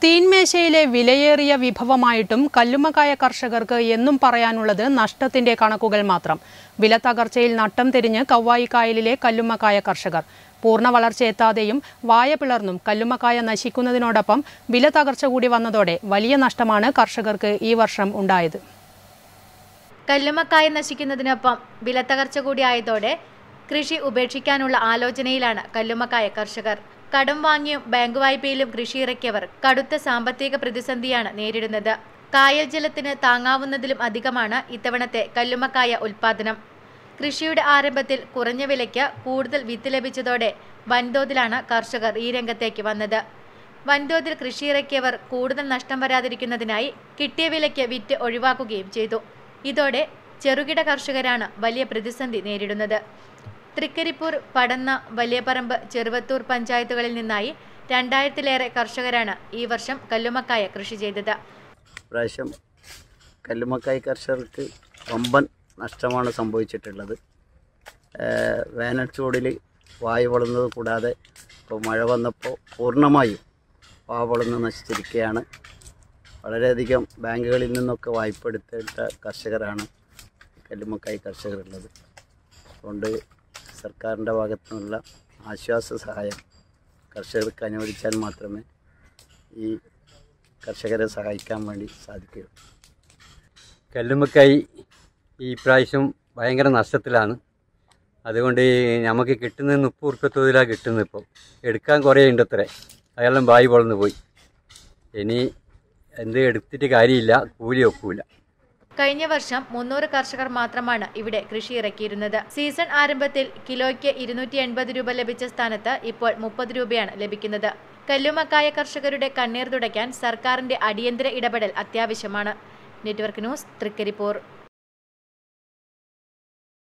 തീൻമേശയിലെ വിലയേറിയ വിഭവമായിട്ടും കല്ലുമ്മക്കായ കർഷകർക്ക് എന്നും പറയാനുള്ളത് നഷ്ടത്തിന്റെ കണക്കുകൾ മാത്രം വില തകർച്ചയിൽ നട്ടം തിരിഞ്ഞ് കവ്വായി കായലിലെ കല്ലുമ്മക്കായ കർഷകർ പൂർണ്ണ വളർച്ചയെത്താതെയും വായ പിളർന്നും കല്ലുമ്മക്കായ നശിക്കുന്നതിനോടൊപ്പം വില തകർച്ച കൂടി വന്നതോടെ വലിയ നഷ്ടമാണ് കർഷകർക്ക് ഈ വർഷം ഉണ്ടായത് കല്ലുമ്മക്കായ നശിക്കുന്നതിനൊപ്പം വിലത്തകർച്ച കൂടി ആയതോടെ കൃഷി ഉപേക്ഷിക്കാനുള്ള ആലോചനയിലാണ് കല്ലുമ്മക്കായ കർഷകർ കടം വാങ്ങിയും ബാങ്ക് വായ്പയിലും കൃഷി ഇറക്കിയവർ കടുത്ത സാമ്പത്തിക പ്രതിസന്ധിയാണ് നേരിടുന്നത് കായൽ ജലത്തിന് താങ്ങാവുന്നതിലും അധികമാണ് ഇത്തവണത്തെ കല്ലുമ്മക്കായ ഉൽപാദനം കൃഷിയുടെ ആരംഭത്തിൽ കുറഞ്ഞ വിലയ്ക്ക് കൂടുതൽ വിത്ത് ലഭിച്ചതോടെ വൻതോതിലാണ് കർഷകർ ഈ രംഗത്തേക്ക് വന്നത് വൻതോതിൽ കൃഷി ഇറക്കിയവർ കൂടുതൽ നഷ്ടം വരാതിരിക്കുന്നതിനായി കിട്ടിയ വിലയ്ക്ക് വിറ്റ് ഒഴിവാക്കുകയും ചെയ്തു ഇതോടെ ചെറുകിട കർഷകരാണ് വലിയ പ്രതിസന്ധി നേരിടുന്നത് തൃക്കരിപ്പൂർ പടന്ന വലിയപറമ്പ് ചെറുവത്തൂർ പഞ്ചായത്തുകളിൽ നിന്നായി രണ്ടായിരത്തിലേറെ കർഷകരാണ് ഈ വർഷം കല്ലുമക്കായ കൃഷി ചെയ്തത് പ്രാവശ്യം കല്ലുമക്കായ് കർഷകർക്ക് വമ്പൻ നഷ്ടമാണ് സംഭവിച്ചിട്ടുള്ളത് ഏഹ് വേനൽ ചൂടിൽ വായു വളർന്നത് കൂടാതെ ഇപ്പോൾ മഴ വന്നപ്പോൾ പൂർണ്ണമായും വാ വളർന്ന് നശിച്ചിരിക്കുകയാണ് വളരെയധികം ബാങ്കുകളിൽ നിന്നൊക്കെ വായ്പ എടുത്തിട്ട കർഷകരാണ് കല്ലുമക്കായ് കർഷകരുള്ളത് അതുകൊണ്ട് സർക്കാരിൻ്റെ ഭാഗത്തു നിന്നുള്ള ആശ്വാസ സഹായം കർഷകർക്ക് അനുവദിച്ചാൽ മാത്രമേ ഈ കർഷകരെ സഹായിക്കാൻ വേണ്ടി സാധിക്കുകയുള്ളൂ കല്ലുമ്മക്കായി ഈ പ്രാവശ്യം ഭയങ്കര നഷ്ടത്തിലാണ് അതുകൊണ്ട് നമുക്ക് കിട്ടുന്നത് മുപ്പത് ഉറുപ്പ്യ തോതിലാണ് കിട്ടുന്നത് ഇപ്പോൾ എടുക്കാൻ കുറേ ഉണ്ട് അത്രേ അതെല്ലാം ബായി പൊളന്ന് പോയി ഇനി എന്ത് എടുത്തിട്ട് കാര്യമില്ല കൂലി ഒക്കൂല കഴിഞ്ഞ വർഷം മുന്നൂറ് കർഷകർ മാത്രമാണ് ഇവിടെ കൃഷി ഇറക്കിയിരുന്നത് സീസൺ ആരംഭത്തിൽ കിലോയ്ക്ക് ഇരുന്നൂറ്റി എൺപത് രൂപ ലഭിച്ച സ്ഥാനത്ത് ഇപ്പോൾ മുപ്പത് രൂപയാണ് ലഭിക്കുന്നത് കല്ലുമക്കായ കർഷകരുടെ കണ്ണീർ തുടയ്ക്കാൻ സർക്കാരിന്റെ അടിയന്തര ഇടപെടൽ അത്യാവശ്യമാണ് നെറ്റ്വർക്ക് ന്യൂസ് തൃക്കരിപ്പൂർ